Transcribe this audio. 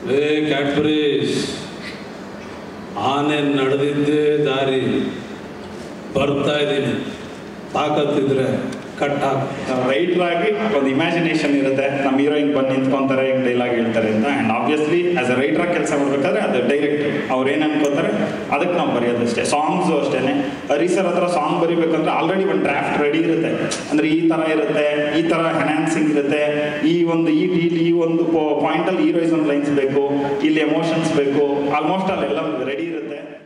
ಏ ಕ್ಯಾಡ್ಬರೀಸ್ ಆನೆ ನಡೆದಿದ್ದೇ ದಾರಿ ಬರ್ತಾ ಇದ್ದೀನಿ ತಾಕತ್ತಿದ್ರೆ ಕಟ್ ಹಾಕು ರೈಟರ್ ಆಗಿ ಒಂದು ಇಮ್ಯಾಜಿನೇಷನ್ ಇರುತ್ತೆ ನಮ್ಮ ಹೀರೋಯಿನ್ ಬಂದು ನಿಂತ್ಕೊಂತಾರೆ ಹಿಂಗೆ ಡೈಲಾಗ್ ಹೇಳ್ತಾರೆ ಅಂತ and obviously as a writer ಕೆಲಸ ಮಾಡ್ಬೇಕಾದ್ರೆ ಅದು ಡೈರೆಕ್ಟರ್ ಅವ್ರು ಏನು ಅನ್ಕೋತಾರೆ ಅದಕ್ಕೆ ನಾವು ಬರೆಯೋದಷ್ಟೇ ಸಾಂಗ್ಸು ಅಷ್ಟೇ ಹರಿಸರ್ ಹತ್ರ ಸಾಂಗ್ ಬರಿಬೇಕಂದ್ರೆ ಆಲ್ರೆಡಿ ಒಂದು ಡ್ರಾಫ್ಟ್ ರೆಡಿ ಇರುತ್ತೆ ಅಂದರೆ ಈ ಥರ ಇರುತ್ತೆ ಈ ಥರ ಹೆನಾನ್ಸಿಂಗ್ ಇರುತ್ತೆ ಈ ಒಂದು ಈ ಇಲ್ಲಿ ಈ ಒಂದು ಪಾಯಿಂಟಲ್ಲಿ ಹೀರೋಯಿಸಮ್ ಲೈನ್ಸ್ ಬೇಕು ಇಲ್ಲಿ ಎಮೋಷನ್ಸ್ ಬೇಕು ಆಲ್ಮೋಸ್ಟ್ ಅಲ್ಲೆಲ್ಲ ರೆಡಿ ಇರುತ್ತೆ